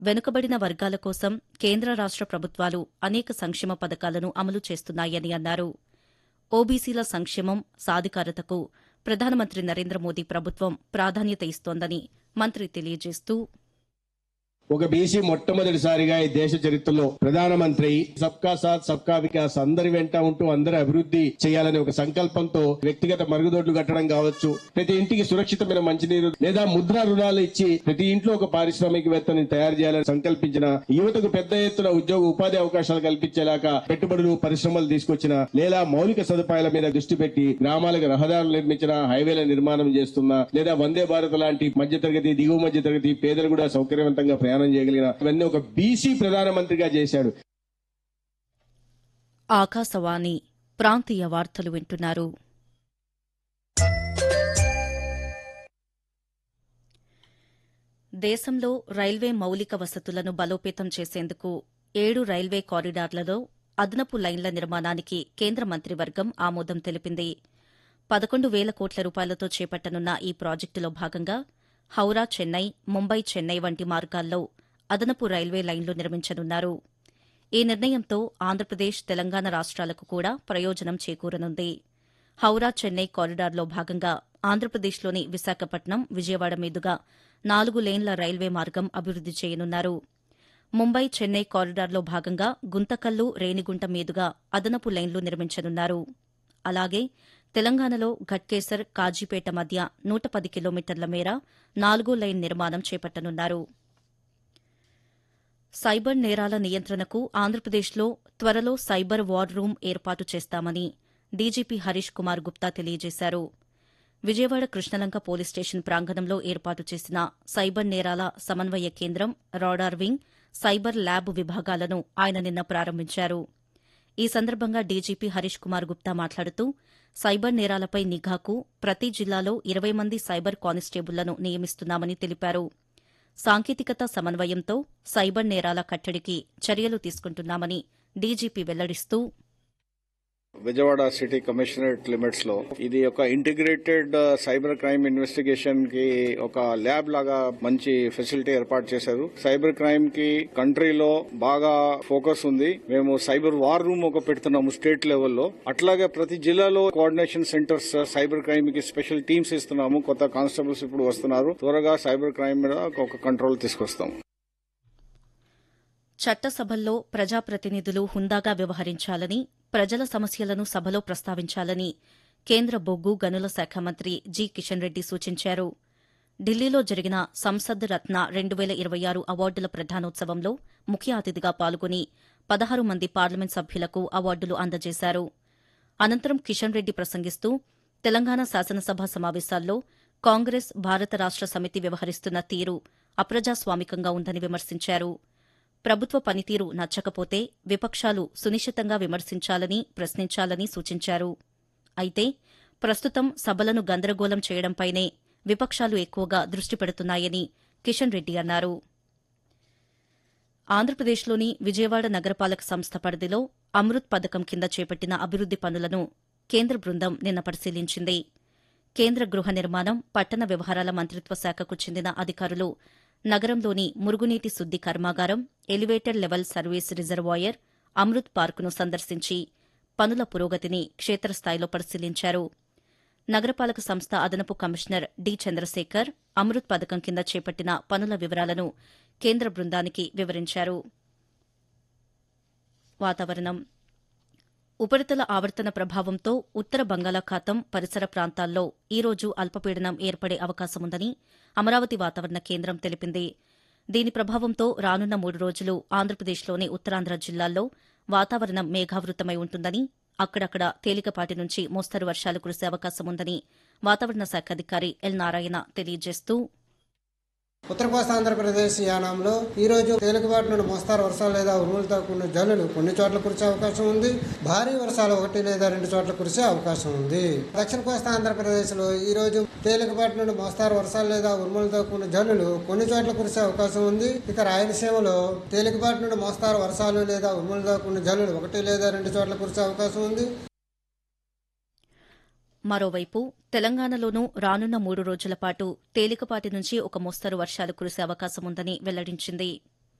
వెనుకబడిన వర్గాల కోసం కేంద్ర రాష్ట ప్రభుత్వాలు అనేక సంక్షేమ పథకాలను అమలు చేస్తున్నాయని అన్నారు ఓబీసీల సంక్షేమం సాధికారతకు ప్రధానమంత్రి నరేంద్ర మోదీ ప్రభుత్వం ప్రాధాన్యత ఇస్తోందని మంత్రి తెలియజేస్తూ ఒక బీసీ మొట్టమొదటిసారిగా ఈ దేశ చరిత్రలో ప్రధానమంత్రి సబ్కా సాత్ సబ్కా వికాస్ అందరి వెంట ఉంటూ అందరి అభివృద్ధి చేయాలనే ఒక సంకల్పంతో వ్యక్తిగత మరుగుదొడ్లు కట్టడం కావచ్చు ప్రతి ఇంటికి సురక్షితమైన మంచినీరు లేదా ముద్రా రుణాలు ఇచ్చి ప్రతి ఇంట్లో ఒక పారిశ్రామికవేత్తని తయారు చేయాలని సంకల్పించిన యువతకు పెద్ద ఎత్తున ఉద్యోగ ఉపాధి అవకాశాలు కల్పించేలాగా పెట్టుబడులు పరిశ్రమలు తీసుకొచ్చిన లేదా మౌలిక సదుపాయాల మీద దృష్టి పెట్టి గ్రామాలకు రహదారులు నిర్మించిన హైవేల నిర్మాణం చేస్తున్న లేదా వందే భారత్ లాంటి మధ్యతరగతి దిగువ మధ్య తరగతి పేదలు కూడా సౌకర్యవంతంగా ప్రయాణం చేయగలిగిన ఇవన్నీ ఒక బీసీ ప్రధానమంత్రిగా చేశాడు ఆకాశవాణి ప్రాంతీయ వార్తలు వింటున్నారు దేశంలో రైల్వే మౌలిక వసతులను బలోపేతం చేసేందుకు ఏడు రైల్వే కారిడార్లలో అదనపు లైన్ల నిర్మాణానికి కేంద్ర మంత్రివర్గం ఆమోదం తెలిపింది పదకొండు వేల కోట్ల రూపాయలతో చేపట్టనున్న ఈ ప్రాజెక్టులో భాగంగా హౌరా చెన్నై ముంబై చెన్నై వంటి మార్గాల్లో అదనపు రైల్వే లైన్లు నిర్మించనున్నారు ఈ నిర్ణయంతో ఆంధ్రప్రదేశ్ తెలంగాణ రాష్ట్రాలకు కూడా ప్రయోజనం చేకూరనుంది హౌరా చెన్నై కారిడార్లో భాగంగా ఆంధ్రప్రదేశ్లోని విశాఖపట్నం విజయవాడ మీదుగా నాలుగు లేన్ల రైల్వే మార్గం అభివృద్ది చేయనున్నారు ముంబై చెన్నై కారిడార్లో భాగంగా గుంతకల్లు రేణిగుంట మీదుగా అదనపు లైన్లు నిర్మించనున్నారు అలాగే తెలంగాణలో ఘట్కేసర్ కాజీపేట మధ్య నూట పది కిలోమీటర్ల మేర నాలుగో లైన్ నిర్మాణం చేపట్టనున్నారు సైబర్ నేరాల నియంత్రణకు ఆంధ్రప్రదేశ్లో త్వరలో సైబర్ వార్ రూమ్ ఏర్పాటు చేస్తామని డీజీపీ హరీష్ కుమార్ గుప్తా తెలియజేశారు విజయవాడ కృష్ణలంక పోలీస్ స్టేషన్ ప్రాంగణంలో ఏర్పాటు చేసిన సైబర్ నేరాల సమన్వయ కేంద్రం రాడార్ వింగ్ సైబర్ ల్యాబ్ విభాగాలను ఆయన నిన్న ప్రారంభించారు ఈ సందర్భంగా డీజీపీ హరీష్ కుమార్ గుప్తా మాట్లాడుతూ సైబర్ నేరాలపై నిఘాకు ప్రతి జిల్లాలో ఇరవై మంది సైబర్ కానిస్టేబుళ్లను నియమిస్తున్నామని తెలిపారు సాంకేతికత సమన్వయంతో సైబర్ నేరాల కట్టడికి చర్యలు తీసుకుంటున్నామని డీజీపీ వెల్లడిస్తూ విజయవాడ సిటీ కమిషనరేట్ లిమిట్స్ లో ఇది ఒక ఇంటిగ్రేటెడ్ సైబర్ క్రైమ్ ఇన్వెస్టిగేషన్ కి ఒక ల్యాబ్ లాగా మంచి ఫెసిలిటీ ఏర్పాటు చేశారు సైబర్ క్రైమ్ కి కంట్రీలో బాగా ఫోకస్ ఉంది మేము సైబర్ వార్ రూమ్ ఒక పెడుతున్నాము స్టేట్ లెవెల్లో అట్లాగే ప్రతి జిల్లాలో కోఆర్డినేషన్ సెంటర్స్ సైబర్ క్రైమ్ కి స్పెషల్ టీమ్స్ ఇస్తున్నాము కొత్త కానిస్టేబుల్స్ ఇప్పుడు వస్తున్నారు త్వరగా సైబర్ క్రైమ్ మీద ఒక కంట్రోల్ తీసుకొస్తాం చట్టసభల్లో ప్రజాప్రతినిధులు హుందాగా వ్యవహరించాలని ప్రజల సమస్యలను సభలో ప్రస్తావించాలని కేంద్ర బొగ్గు గనుల శాఖ మంత్రి జి కిషన్ రెడ్డి సూచించారు ఢిల్లీలో జరిగిన సంసద్ రత్న రెండు వేల ఇరవై ఆరు అవార్డుల ప్రధానోత్సవంలో ముఖ్య అతిథిగా పాల్గొని పదహారు మంది పార్లమెంట్ సభ్యులకు అవార్డులు అందజేశారు అనంతరం కిషన్ రెడ్డి ప్రసంగిస్తూ తెలంగాణ శాసనసభ సమావేశాల్లో కాంగ్రెస్ భారత రాష్ట సమితి వ్యవహరిస్తున్న తీరు అప్రజాస్వామికంగా ఉందని విమర్శించారు ప్రభుత్వ పనితీరు నచ్చకపోతే విపక్షాలు సునిశ్చితంగా విమర్శించాలని ప్రశ్నించాలని సూచించారు అయితే ప్రస్తుతం సభలను గందరగోళం చేయడంపైనే విపక్షాలు ఎక్కువగా దృష్టి పెడుతున్నాయని కిషన్ రెడ్డి అన్నారు ఆంధ్రప్రదేశ్లోని విజయవాడ నగరపాలక సంస్థ పరిధిలో అమృత్ పథకం కింద చేపట్టిన అభివృద్ది పనులను కేంద్ర బృందం నిన్న పరిశీలించింది కేంద్ర గృహ నిర్మాణం పట్టణ వ్యవహారాల మంత్రిత్వ శాఖకు చెందిన అధికారులు నగరంలోని మురుగునీటి శుద్ది కర్మాగారం elevated level service reservoir Amrut పార్కును సందర్శించి పనుల పురోగతిని క్షేత్రస్థాయిలో పరిశీలించారు నగరపాలక సంస్థ అదనపు కమిషనర్ డి చంద్రశేఖర్ అమృత్ పథకం కింద చేపట్టిన పనుల వివరాలను కేంద్ర బృందానికి వివరించారు వాతావరణం ఉపరితల ఆవర్తన ప్రభావంతో ఉత్తర బంగాళాఖాతం పరిసర ప్రాంతాల్లో ఈ రోజు అల్పపీడనం ఏర్పడే అవకాశముందని అమరావతి వాతావరణ కేంద్రం తెలిపింది దీని ప్రభావంతో రానున్న మూడు రోజులు ఆంధ్రప్రదేశ్లోని ఉత్తరాంధ్ర జిల్లాల్లో వాతావరణం మేఘావృతమై ఉంటుందని అక్కడక్కడ తేలికపాటి నుంచి మోస్తరు వర్షాలు కురిసే అవకాశముందని వాతావరణ శాఖ అధికారి ఎల్ నారాయణ తెలియజేస్తూ ఉత్తర కోస్తా ఆంధ్రప్రదేశ్ యానంలో ఈ రోజు తేలికపాటి నుండి మోస్తారు వర్షాలు లేదా ఉరుములతో కూడిన జల్లులు కొన్ని చోట్ల కురిసే అవకాశం ఉంది భారీ వర్షాలు ఒకటి లేదా రెండు చోట్ల కురిసే అవకాశం ఉంది దక్షిణ కోస్తా ఆంధ్రప్రదేశ్ లో ఈ రోజు తేలికపాటి నుండి మోస్తారు వర్షాలు లేదా ఉరుములతో కూడిన జల్లులు కొన్ని చోట్ల కురిసే అవకాశం ఉంది ఇక రాయలసీమలో తేలికపాటి నుండి మోస్తారు వర్షాలు లేదా ఉరుములతో కూడిన జల్లులు ఒకటి లేదా రెండు చోట్ల కురిసే అవకాశం ఉంది మరోవైపు తెలంగాణలోనూ రానున్న మూడు రోజుల పాటు తేలికపాటి నుంచి ఒక మోస్తరు వర్షాలు కురిసే అవకాశముందని వెల్లడించింది